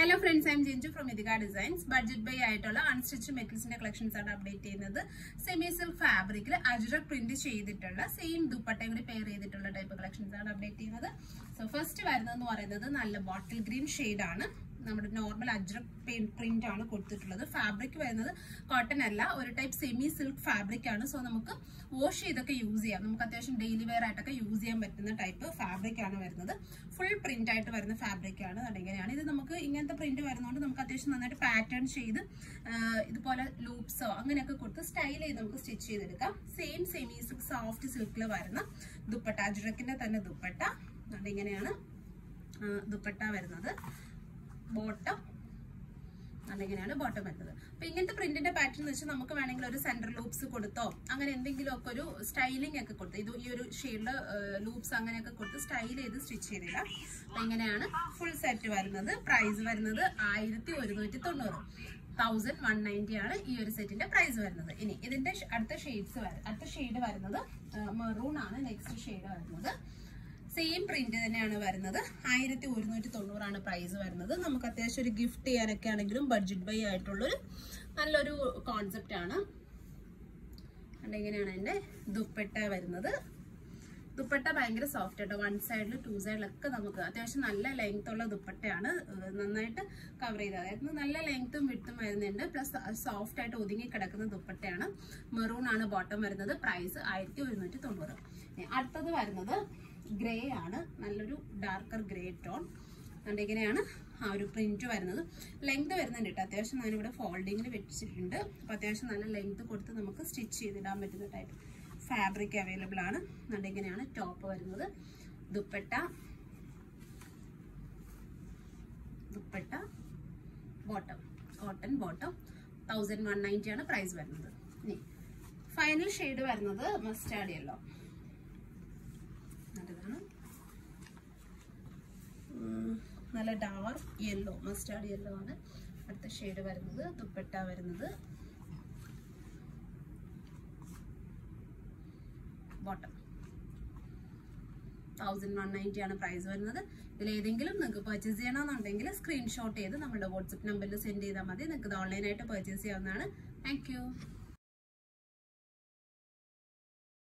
hello friends I'm Jinju from Ithika designs budget buy ആയിട്ടുള്ള unstitch മെറ്റൽസിന്റെ collections ആണ് അപ്ഡേറ്റ് ചെയ്യുന്നത് സെമി സിൽക്ക് ഫാബ്രിക്കിൽ അജ്രക് പ്രിന്റ് ചെയ്തിട്ടുള്ള സെയിം ദുപ്പട്ടയും കൂടി പെയർ ചെയ്തിട്ടുള്ള ടൈപ്പ് കളക്ഷൻസ് ആണ് അപ്ഡേറ്റ് ചെയ്യുന്നത് സോ ഫസ്റ്റ് വരുന്നതെന്ന് പറയുന്നത് നല്ല ബോട്ടിൽ ഗ്രീൻ ആണ് നമ്മുടെ നോർമൽ അജ്രക് പ്രിന്റ് ആണ് കൊടുത്തിട്ടുള്ളത് ഫാബ്രിക് വരുന്നത് കോട്ടൺ അല്ല ഒരു ടൈപ്പ് സെമി സിൽക്ക് ഫാബ്രിക് ആണ് സോ നമുക്ക് വാഷ് ചെയ്തൊക്കെ യൂസ് ചെയ്യാം നമുക്ക് അത്യാവശ്യം ഡെയിലി വെയർ ആയിട്ടൊക്കെ യൂസ് ചെയ്യാൻ പറ്റുന്ന ടൈപ്പ് ഫാബ്രിക് ആണ് വരുന്നത് ഫുൾ പ്രിന്റ് ആയിട്ട് വരുന്ന ഫാബ്രിക് ആണ് അതിങ്ങനെയാണ് ഇത് നമുക്ക് ഇങ്ങനത്തെ പ്രിന്റ് വരുന്നതുകൊണ്ട് നമുക്ക് അത്യാവശ്യം നന്നായിട്ട് പാറ്റേൺ ചെയ്ത് ആ, ഇതുപോലെ ലൂപ്സോ അങ്ങനെയൊക്കെ കൊടുത്ത് സ്റ്റൈൽ ചെയ്ത് നമുക്ക് സ്റ്റിച്ച് ചെയ്തെടുക്കാം സെയിം സെമി സിൽക്ക് സോഫ്റ്റ് സിൽക്കിൽ വരുന്ന ദുപ്പട്ട അജ്രക്കിന്റെ തന്നെ ദുപ്പട്ട അതിങ്ങനെയാണ് ആ, ദുപ്പട്ട വരുന്നത് ബോട്ടം അതിങ്ങനെയാണ് ബോട്ടം വരുന്നത് അപ്പൊ ഇങ്ങനത്തെ പ്രിന്റിന്റെ പാറ്റേൺ എന്ന് വെച്ചാൽ നമുക്ക് വേണമെങ്കിൽ ഒരു സെന്റർ ലൂപ്സ് കൊടുത്തോ അങ്ങനെ എന്തെങ്കിലും ഒക്കെ ഒരു സ്റ്റൈലിംഗ് ഒക്കെ കൊടുത്ത് ഇത് ഈ ഒരു ഷെയ്ഡില് ലൂപ്സ് അങ്ങനെയൊക്കെ കൊടുത്ത് സ്റ്റൈൽ ചെയ്ത് സ്റ്റിച്ച് ചെയ്തിടാം അപ്പൊ ഇങ്ങനെയാണ് ഫുൾ സെറ്റ് വരുന്നത് പ്രൈസ് വരുന്നത് ആയിരത്തി ഒരുന്നൂറ്റി തൊണ്ണൂറ് തൗസൻഡ് വൺ നയൻറ്റി ആണ് ഈ ഒരു സെറ്റിന്റെ പ്രൈസ് വരുന്നത് ഇനി ഇതിന്റെ ഷ- അടുത്ത ഷെയ്ഡ്സ് അടുത്ത ഷെയ്ഡ് വരുന്നത് മെറൂൺ ആണ് നെക്സ്റ്റ് ഷെയ്ഡ് വരുന്നത് സെയിം പ്രിന്റ് തന്നെയാണ് വരുന്നത് ആയിരത്തി ഒരുന്നൂറ്റി തൊണ്ണൂറാണ് പ്രൈസ് വരുന്നത് നമുക്ക് അത്യാവശ്യം ഒരു ഗിഫ്റ്റ് ചെയ്യാനൊക്കെ ആണെങ്കിലും ബഡ്ജറ്റ് ബൈ ആയിട്ടുള്ളൊരു നല്ലൊരു കോൺസെപ്റ്റ് ആണ് അതുകൊണ്ട് ഇങ്ങനെയാണ് അതിന്റെ ദുപ്പട്ട വരുന്നത് ദുപ്പട്ട ഭയങ്കര സോഫ്റ്റ് ആട്ടോ വൺ സൈഡിൽ ടു സൈഡിലൊക്കെ നമുക്ക് അത്യാവശ്യം നല്ല ലെങ്ത് ഉള്ള ദുപ്പട്ടയാണ് ഏഹ് നന്നായിട്ട് കവർ ചെയ്തത് അതായത് നല്ല ലെങ്ത്തും വിട്ടും വരുന്നുണ്ട് പ്ലസ് സോഫ്റ്റ് ആയിട്ട് ഒതുങ്ങി കിടക്കുന്ന ദുപ്പട്ടയാണ് മെറൂൺ ആണ് ബോട്ടം വരുന്നത് പ്രൈസ് ആയിരത്തി ഒരുന്നൂറ്റി തൊണ്ണൂറ് ഇനി അടുത്തത് വരുന്നത് ഗ്രേ ആണ് നല്ലൊരു ഡാർക്കർ ഗ്രേ ടോൺ അതുകൊണ്ട് ഇങ്ങനെയാണ് ആ ഒരു പ്രിന്റ് വരുന്നത് ലെങ്ത് വരുന്നുണ്ട് കേട്ടോ അത്യാവശ്യം ഞാനിവിടെ ഫോൾഡിങ്ങിൽ വെച്ചിട്ടുണ്ട് അപ്പൊ അത്യാവശ്യം നല്ല ലെങ്ത് കൊടുത്ത് നമുക്ക് സ്റ്റിച്ച് ചെയ്തിടാൻ പറ്റുന്ന ടൈപ്പ് ഫാബ്രിക് അവൈലബിൾ ആണ് അതുകൊണ്ട് ഇങ്ങനെയാണ് ടോപ്പ് വരുന്നത് dupatta dupatta bottom cotton bottom thousand one ninety ആണ് പ്രൈസ് വരുന്നത് ഇനി ഫൈനൽ ഷെയ്ഡ് വരുന്നത് മസ്റ്റാർഡ് യെല്ലോ നല്ലതാണ് ഉം, നല്ല ഡാർക്ക് യെല്ലോ മസ്റ്റാർഡ് യെല്ലോ ആണ് അടുത്ത ഷെയ്ഡ് വരുന്നത് ദുപ്പട്ട വരുന്നത് ബോട്ടം തൗസൻഡ് വൺ നയൻറ്റി ആണ് പ്രൈസ് വരുന്നത് ഇതിൽ ഏതെങ്കിലും നിങ്ങൾക്ക് പർച്ചേസ് ചെയ്യണമെന്നുണ്ടെങ്കിൽ സ്ക്രീൻഷോട്ട് ചെയ്ത് നമ്മുടെ വാട്സപ്പ് നമ്പറിൽ സെൻഡ് ചെയ്താൽ മതി നിങ്ങൾക്ക് ഇത് ഓൺലൈനായിട്ട് പർച്ചേസ് ചെയ്യാവുന്നതാണ് താങ്ക്